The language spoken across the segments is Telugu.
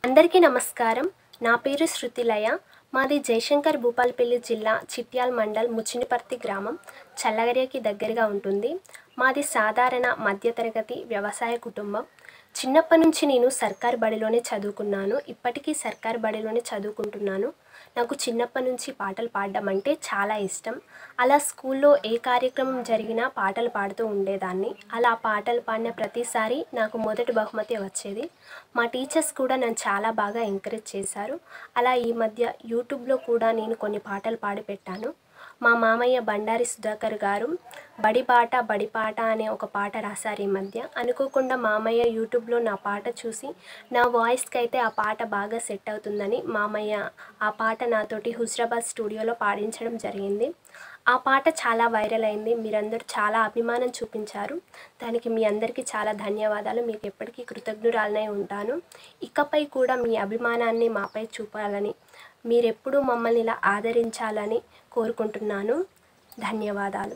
అందరికీ నమస్కారం నా పేరు శృతిలయ మాది జయశంకర్ భూపాలపల్లి జిల్లా చిట్యాల్ మండల్ ముచ్చినిపర్తి గ్రామం చల్లగరియకి దగ్గరగా ఉంటుంది మాది సాధారణ మధ్యతరగతి వ్యవసాయ కుటుంబం చిన్నప్పటి నుంచి నేను సర్కార్ బడిలోనే చదువుకున్నాను ఇప్పటికీ సర్కార్ బడిలోనే చదువుకుంటున్నాను నాకు చిన్నప్పటి నుంచి పాటలు పాడడం అంటే చాలా ఇష్టం అలా స్కూల్లో ఏ కార్యక్రమం జరిగినా పాటలు పాడుతూ ఉండేదాన్ని అలా పాటలు పాడిన ప్రతిసారి నాకు మొదటి బహుమతి వచ్చేది మా టీచర్స్ కూడా నన్ను చాలా బాగా ఎంకరేజ్ చేశారు అలా ఈ మధ్య యూట్యూబ్లో కూడా నేను కొన్ని పాటలు పాడి పెట్టాను మా మామయ్య బండారి సుధాకర్ గారు బడి పాట బడి పాట అనే ఒక పాట రాశారు ఈ మధ్య అనుకోకుండా మామయ్య యూట్యూబ్లో నా పాట చూసి నా వాయిస్కి అయితే ఆ పాట బాగా సెట్ అవుతుందని మామయ్య ఆ పాట నాతోటి హుజరాబాద్ స్టూడియోలో పాడించడం జరిగింది ఆ పాట చాలా వైరల్ అయింది మీరందరూ చాలా అభిమానం చూపించారు దానికి మీ అందరికీ చాలా ధన్యవాదాలు మీకు ఎప్పటికీ కృతజ్ఞురాలనే ఉంటాను ఇకపై కూడా మీ అభిమానాన్ని మాపై చూపాలని మీరెప్పుడూ మమ్మల్ని ఇలా ఆదరించాలని కోరుకుంటున్నాను ధన్యవాదాలు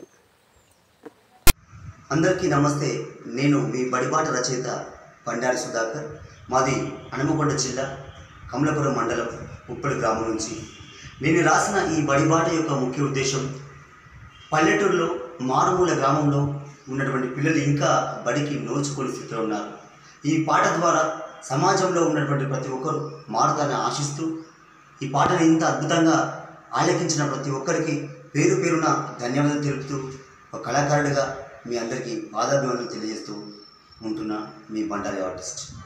అందరికీ నమస్తే నేను మీ బడిబాట రచయిత బండారి సుధాకర్ మాది హనుమకొండ జిల్లా కమలపురం మండలం ఉప్పడి గ్రామం నుంచి నేను రాసిన ఈ బడిబాట యొక్క ముఖ్య ఉద్దేశం పల్లెటూరులో మారుమూల గ్రామంలో ఉన్నటువంటి పిల్లలు ఇంకా బడికి నోచుకునే స్థితిలో ఉన్నారు ఈ పాట ద్వారా సమాజంలో ఉన్నటువంటి ప్రతి ఒక్కరు మారుతారని ఆశిస్తూ ఈ పాటను ఇంత అద్భుతంగా ఆలకించిన ప్రతి ఒక్కరికి పేరు పేరున ధన్యవాదాలు తెలుపుతూ ఒక కళాకారుడిగా మీ అందరికీ పాదాభివందనలు తెలియజేస్తూ ఉంటున్న మీ బండారి ఆర్టిస్ట్